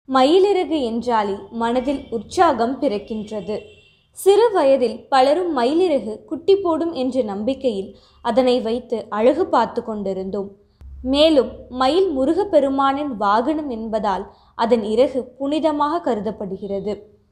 மயிலிறகு என்றாலே மனதில் உற்சாகம் பிறக்கின்றது சிறு வயதில் பலரும் மயிலிறகு குட்டி போடும் என்ற நம்பிக்கையில் அதனை வைத்து அழகு பார்த்து கொண்டிருந்தோம் மேலும் மயில் முருகப்பெருமானின் வாகனம் என்பதால் அதன் இறகு புனிதமாக கருதப்படுகிறது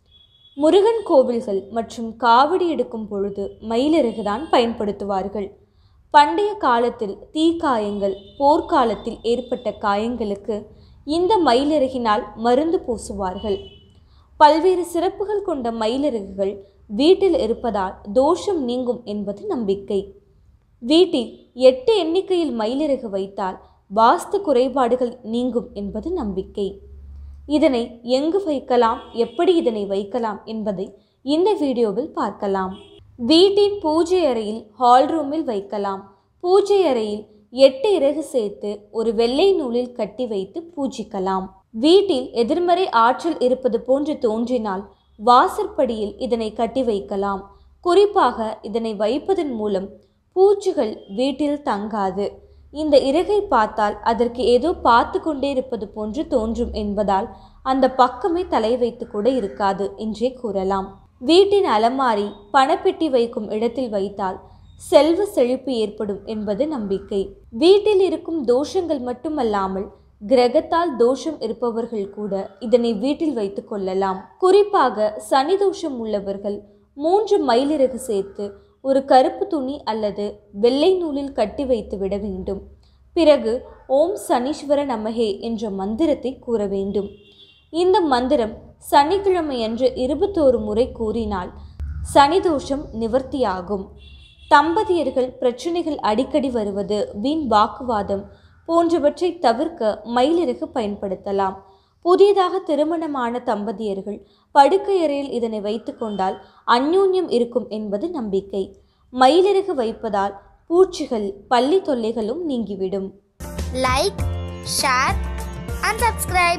முருகன் கோவில்கள் மற்றும் காவடி எடுக்கும் பொழுது மயிலிறகுதான் பயன்படுத்துவார்கள் பண்டைய காலத்தில் தீக்காயங்கள் போர்க்காலத்தில் ஏற்பட்ட காயங்களுக்கு இந்த மயிலிறகினால் மருந்து பூசுவார்கள் பல்வேறு சிறப்புகள் கொண்ட மயிலிறகுகள் வீட்டில் இருப்பதால் தோஷம் நீங்கும் என்பது நம்பிக்கை வீட்டில் எட்டு எண்ணிக்கையில் மயிலிறகு வைத்தால் வாஸ்து குறைபாடுகள் நீங்கும் என்பது நம்பிக்கை இதனை எங்கு வைக்கலாம் எப்படி இதனை வைக்கலாம் என்பதை இந்த வீடியோவில் பார்க்கலாம் வீட்டின் பூஜை அறையில் ஹால் ரூமில் வைக்கலாம் பூஜை அறையில் எட்டு இறகு சேர்த்து ஒரு வெள்ளை நூலில் கட்டி வைத்து பூஜிக்கலாம் வீட்டில் எதிர்மறை ஆற்றல் இருப்பது போன்று தோன்றினால் வாசற்படியில் இதனை கட்டி வைக்கலாம் குறிப்பாக இதனை வைப்பதன் மூலம் பூச்சிகள் வீட்டில் தங்காது இந்த இறகை பார்த்தால் அதற்கு ஏதோ பார்த்து கொண்டே இருப்பது போன்று தோன்றும் என்பதால் அந்த பக்கமே தலை வைத்து கூட இருக்காது என்றே கூறலாம் வீட்டின் அலமாரி பணப்பெட்டி வைக்கும் இடத்தில் வைத்தால் செல்வ செழிப்பு ஏற்படும் என்பது நம்பிக்கை வீட்டில் இருக்கும் தோஷங்கள் மட்டுமல்லாமல் கிரகத்தால் தோஷம் இருப்பவர்கள் கூட இதனை வீட்டில் வைத்துக் கொள்ளலாம் குறிப்பாக சனி தோஷம் உள்ளவர்கள் மூன்று மயிலிறகு சேர்த்து ஒரு கருப்பு துணி அல்லது வெள்ளை நூலில் கட்டி வைத்து விட வேண்டும் பிறகு ஓம் சனீஸ்வர நமகே என்ற மந்திரத்தை கூற வேண்டும் இந்த மந்திரம் சனிக்கிழமையன்று இருபத்தோரு முறை கூறினால் சனி தோஷம் நிவர்த்தியாகும் தம்பதியர்கள் பிரச்சனைகள் அடிக்கடி வருவது வீண் வாக்குவாதம் போன்றவற்றை தவிர்க்க மயிலிறகு பயன்படுத்தலாம் புதியதாக திருமணமான தம்பதியர்கள் படுக்கையறையில் இதனை வைத்துக்கொண்டால் அந்யோன்யம் இருக்கும் என்பது நம்பிக்கை மயிலிறகு வைப்பதால் பூச்சிகள் பள்ளி தொல்லைகளும் நீங்கிவிடும் like share and subscribe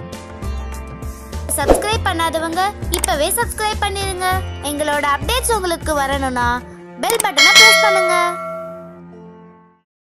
subscribe பண்ணாதவங்க இப்பவே சப்ஸ்கிரைப் பண்ணிருங்க எங்களோட அப்டேட்ஸ் உங்களுக்கு வரணும்னா பெல் பட்டனை ப்ரெஸ் பண்ணுங்க